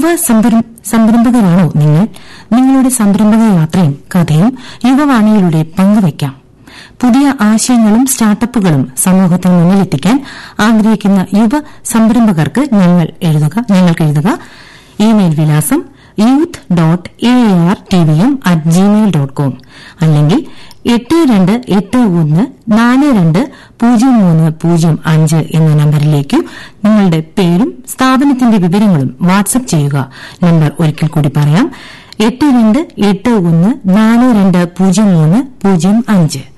യുവ സംരംഭകരാണോ നിങ്ങൾ നിങ്ങളുടെ സംരംഭക യാത്രയും കഥയും യുവവാണിയിലൂടെ പങ്കുവയ്ക്കാം പുതിയ ആശയങ്ങളും സ്റ്റാർട്ടപ്പുകളും സമൂഹത്തിന് മുന്നിലെത്തിക്കാൻ ആഗ്രഹിക്കുന്ന യുവ സംരംഭകർക്ക് ഞങ്ങൾ എഴുതുക ഞങ്ങൾക്ക് എഴുതുക ഇമെയിൽ വിലാസം youth dot A R T V M at gmail dot com അല്ലെങ്കിൽ എട്ട് രണ്ട് എട്ട് ഒന്ന് നാല് രണ്ട് പൂജ്യം മൂന്ന് പൂജ്യം അഞ്ച് എന്ന നമ്പറിലേക്ക് നിങ്ങളുടെ പേരും സ്ഥാപനത്തിന്റെ വിവരങ്ങളും വാട്സ്ആപ്പ് ചെയ്യുക നമ്പർ ഒരിക്കൽ കൂടി പറയാം എട്ട് രണ്ട് എട്ട് ഒന്ന് നാല് രണ്ട് പൂജ്യം മൂന്ന് പൂജ്യം അഞ്ച്